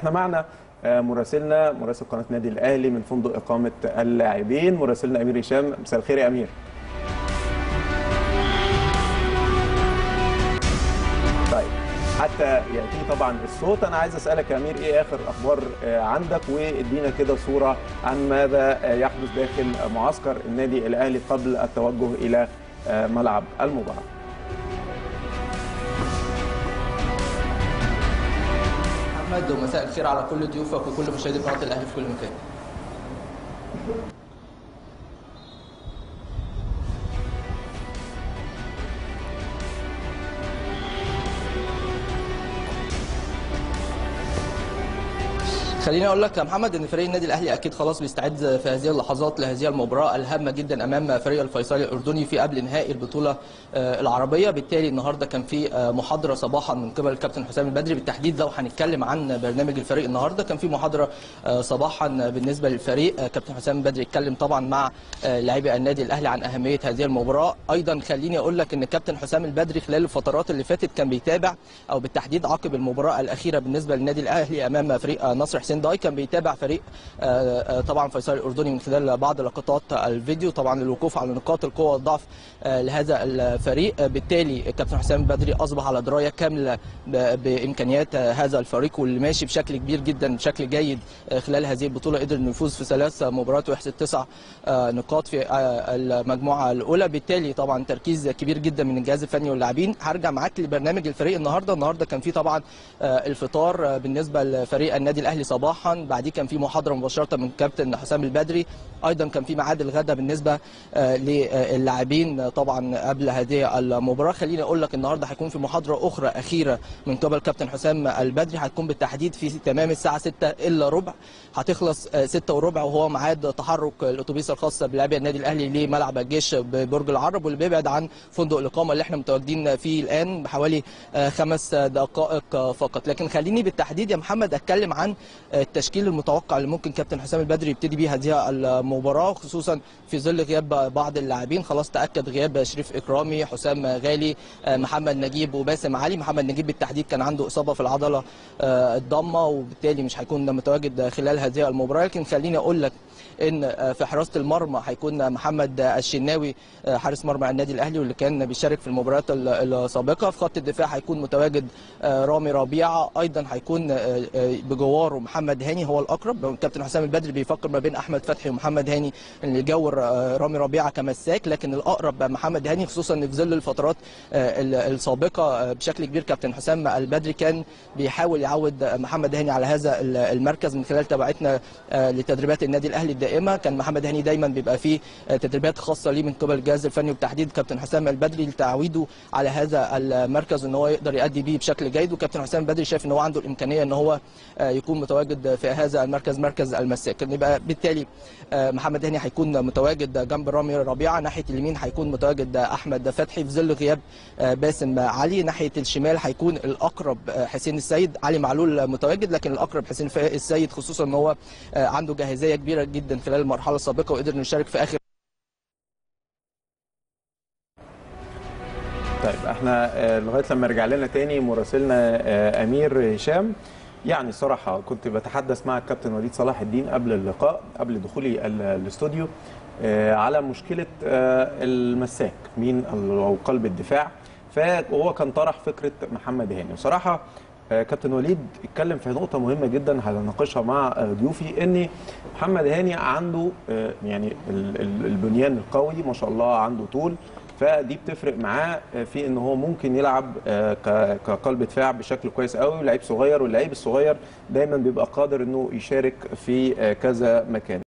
احنا معنا آه، مراسلنا مراسل قناه نادي الاهلي من فندق اقامه اللاعبين مراسلنا امير هشام مساء الخير يا امير طيب حتى ياتي طبعا الصوت انا عايز اسالك يا امير ايه اخر اخبار آه، عندك وادينا كده صوره عن ماذا آه، يحدث داخل معسكر النادي الاهلي قبل التوجه الى آه، ملعب المباراه محمد ومساء الخير على كل ضيوفك وكل مشاهدي قناه الاهلي في كل مكان خليني اقول لك يا محمد ان فريق النادي الاهلي اكيد خلاص بيستعد في هذه اللحظات لهذه المباراه الهامه جدا امام فريق الفيصلي الاردني في قبل نهائي البطوله آه، العربيه بالتالي النهارده كان في آه، محاضره صباحا من قبل الكابتن حسام البدري بالتحديد لو هنتكلم عن برنامج الفريق النهارده كان في محاضره آه، صباحا بالنسبه للفريق آه، كابتن حسام البدري اتكلم طبعا مع آه، لاعبي النادي الاهلي عن اهميه هذه المباراه ايضا خليني اقول لك ان الكابتن حسام البدري خلال الفترات اللي فاتت كان بيتابع او بالتحديد عقب المباراه الاخيره بالنسبه للنادي الاهلي امام فريق آه، نصر حسين داي كان بيتابع فريق آه، آه، طبعا فيصل الاردني من خلال بعض لقطات الفيديو طبعا للوقوف على نقاط القوه والضعف آه، لهذا الفريق آه، بالتالي الكابتن حسام البدري اصبح على درايه كامله ب- بامكانيات آه، هذا الفريق واللي ماشي بشكل كبير جدا بشكل جيد آه، خلال هذه البطوله قدر انه يفوز في ثلاث مباريات ويحصد تسع آه، نقاط في آه، المجموعه الاولى بالتالي طبعا تركيز كبير جدا من الجهاز الفني واللاعبين هرجع معاك لبرنامج الفريق النهارده النهارده كان في طبعا آه، الفطار آه، بالنسبه لفريق النادي الاهلي صباحا بعديه كان في محاضره مباشره من كابتن حسام البدري ايضا كان في ميعاد الغداء بالنسبه آه، للاعبين آه، طبعا قبل هذه المباراه خليني اقول لك النهارده هيكون في محاضره اخرى اخيره من قبل كابتن حسام البدري هتكون بالتحديد في تمام الساعه 6 الا ربع هتخلص آه، 6 وربع وهو ميعاد تحرك الاتوبيس الخاص بلاعبي النادي الاهلي لملعب الجيش ببرج العرب واللي بيبعد عن فندق الاقامه اللي احنا متواجدين فيه الان بحوالي آه، خمس دقائق فقط لكن خليني بالتحديد يا محمد اتكلم عن التشكيل المتوقع اللي ممكن كابتن حسام البدري يبتدي بيه هذه المباراه خصوصا في ظل غياب بعض اللاعبين خلاص تاكد غياب شريف اكرامي حسام غالي آه، محمد نجيب وباسم علي محمد نجيب بالتحديد كان عنده اصابه في العضله آه، الضمه وبالتالي مش هيكون متواجد خلال هذه المباراه لكن خليني اقول لك ان آه، في حراسه المرمى هيكون محمد الشناوي آه، حارس مرمى النادي الاهلي واللي كان بيشارك في المباريات ال- السابقه في خط الدفاع هيكون متواجد آه، رامي ربيعه ايضا هيكون آه، آه، بجواره محمد هاني هو الاقرب كابتن حسام البدري بيفكر ما بين احمد فتحي ومحمد هاني اللي يجور آه، رامي ربيعه كمساك لكن الاقرب محمد هاني خصوصا إن في ظل الفترات آه، ال- السابقه آه، بشكل كبير كابتن حسام البدري كان بيحاول يعود محمد هاني على هذا ال- المركز من خلال تبعتنا آه، لتدريبات النادي الاهلي الدائمه كان محمد هاني دايما بيبقى فيه آه، تدريبات خاصه ليه من قبل الجهاز الفني وبالتحديد كابتن حسام البدري لتعويده على هذا المركز ان هو يقدر يؤدي بيه بشكل جيد وكابتن حسام البدري شايف ان هو عنده الامكانيه ان هو آه، يكون متواجد في هذا المركز مركز المساك يبقى بالتالي آه، محمد هاني هيكون متواجد جنب رامي ربيعه ناحيه اليمين هيكون متواجد احمد فتحي في ظل غياب آه، باسم علي ناحيه الشمال هيكون الاقرب آه، حسين السيد علي معلول متواجد لكن الاقرب حسين ف- السيد خصوصا ان هو آه، عنده جاهزيه كبيره جدا خلال المرحله السابقه وقدر انه يشارك في اخر طيب احنا آه، لغايه لما يرجع لنا تاني مراسلنا آه، امير هشام يعني الصراحه كنت بتحدث مع الكابتن وليد صلاح الدين قبل اللقاء قبل دخولي ال- الاستوديو آه، على مشكله آه، المساك مين ال- او قلب الدفاع فهو كان طرح فكره محمد هاني وصراحه آه، كابتن وليد اتكلم في نقطه مهمه جدا هنناقشها مع آه، ضيوفي ان محمد هاني عنده آه، يعني ال- ال- البنيان القوي ما شاء الله عنده طول فدي بتفرق معاه في ان هو ممكن يلعب آه، ك- كقلب دفاع بشكل كويس قوي ولعيب صغير واللعيب الصغير دايما بيبقى قادر انه يشارك في آه، كذا مكان